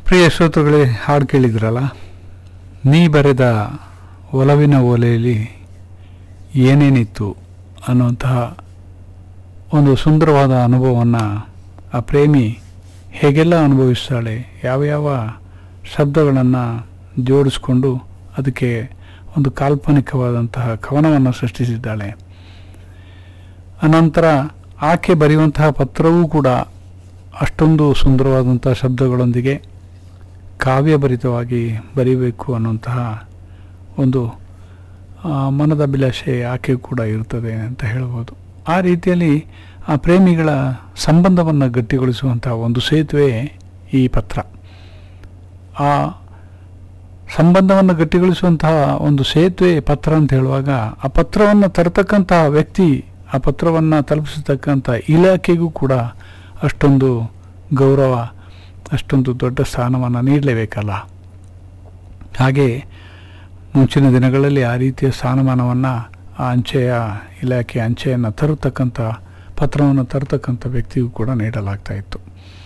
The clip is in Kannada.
ಪ್ರಿಯ ಶ್ರೋತೃಗಳೇ ಹಾಡು ಕೇಳಿದ್ರಲ್ಲ ನೀ ಬರೆದ ಒಲವಿನ ಓಲೆಯಲ್ಲಿ ಏನೇನಿತ್ತು ಅನ್ನುವಂತಹ ಒಂದು ಸುಂದರವಾದ ಅನುಭವವನ್ನು ಆ ಪ್ರೇಮಿ ಹೇಗೆಲ್ಲ ಅನುಭವಿಸ್ತಾಳೆ ಯಾವ ಯಾವ ಶಬ್ದಗಳನ್ನು ಜೋಡಿಸ್ಕೊಂಡು ಅದಕ್ಕೆ ಒಂದು ಕಾಲ್ಪನಿಕವಾದಂತಹ ಕವನವನ್ನು ಸೃಷ್ಟಿಸಿದ್ದಾಳೆ ಅನಂತರ ಆಕೆ ಬರೆಯುವಂತಹ ಪತ್ರವೂ ಕೂಡ ಅಷ್ಟೊಂದು ಸುಂದರವಾದಂತಹ ಶಬ್ದಗಳೊಂದಿಗೆ ಕಾವ್ಯಭರಿತವಾಗಿ ಬರೀಬೇಕು ಅನ್ನುವಂತಹ ಒಂದು ಆ, ಮನದ ಅಭಿಲಾಷೆ ಆಕೆ ಕೂಡ ಇರ್ತದೆ ಅಂತ ಹೇಳ್ಬೋದು ಆ ರೀತಿಯಲ್ಲಿ ಆ ಪ್ರೇಮಿಗಳ ಸಂಬಂಧವನ್ನು ಗಟ್ಟಿಗೊಳಿಸುವಂತಹ ಒಂದು ಸೇತುವೆ ಈ ಪತ್ರ ಆ ಸಂಬಂಧವನ್ನು ಗಟ್ಟಿಗೊಳಿಸುವಂತಹ ಒಂದು ಸೇತುವೆ ಪತ್ರ ಅಂತ ಹೇಳುವಾಗ ಆ ಪತ್ರವನ್ನು ತರತಕ್ಕಂತಹ ವ್ಯಕ್ತಿ ಆ ಪತ್ರವನ್ನು ತಲುಪಿಸತಕ್ಕಂಥ ಇಲಾಖೆಗೂ ಕೂಡ ಅಷ್ಟೊಂದು ಗೌರವ ಅಷ್ಟೊಂದು ದೊಡ್ಡ ಸ್ಥಾನವನ್ನು ನೀಡಲೇಬೇಕಲ್ಲ ಹಾಗೆ ಮುಂಚಿನ ದಿನಗಳಲ್ಲಿ ಆ ರೀತಿಯ ಸ್ಥಾನಮಾನವನ್ನು ಆ ಅಂಚೆಯ ಇಲಾಖೆ ಅಂಚೆಯನ್ನು ತರತಕ್ಕಂಥ ಪತ್ರವನ್ನು ತರತಕ್ಕಂಥ ವ್ಯಕ್ತಿಗೂ ಕೂಡ ನೀಡಲಾಗ್ತಾ ಇತ್ತು